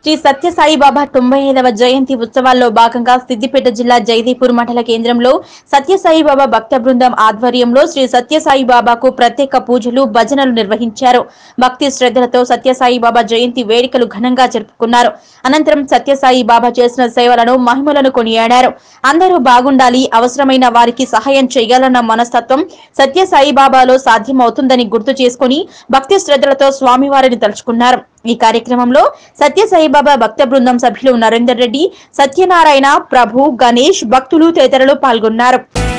శ్రీ సత్యసాయి బాబా తొంభై ఐదవ జయంతి ఉత్సవాల్లో భాగంగా సిద్దిపేట జిల్లా జైదీపూర్ మండల కేంద్రంలో సత్యసాయి బాబా భక్త బృందం ఆధ్వర్యంలో శ్రీ సత్యసాయి బాబాకు ప్రత్యేక పూజలు భజనలు నిర్వహించారు భక్తి శ్రద్ధలతో సత్యసాయి బాబా జయంతి వేడుకలు ఘనంగా జరుపుకున్నారు అనంతరం సత్యసాయి బాబా చేసిన సేవలను మహిమలను కొనియాడారు అందరూ బాగుండాలి అవసరమైన వారికి సహాయం చేయాలన్న మనస్తత్వం సత్యసాయి బాబాలో సాధ్యమవుతుందని గుర్తు చేసుకుని భక్తి శ్రద్ధలతో స్వామివారిని తలుచుకున్నారు ఈ కార్యక్రమంలో సత్యసాయి బాబా భక్త బృందం సభ్యులు నరేందర్ రెడ్డి సత్యనారాయణ ప్రభు గణేష్ భక్తులు తదితరులు పాల్గొన్నారు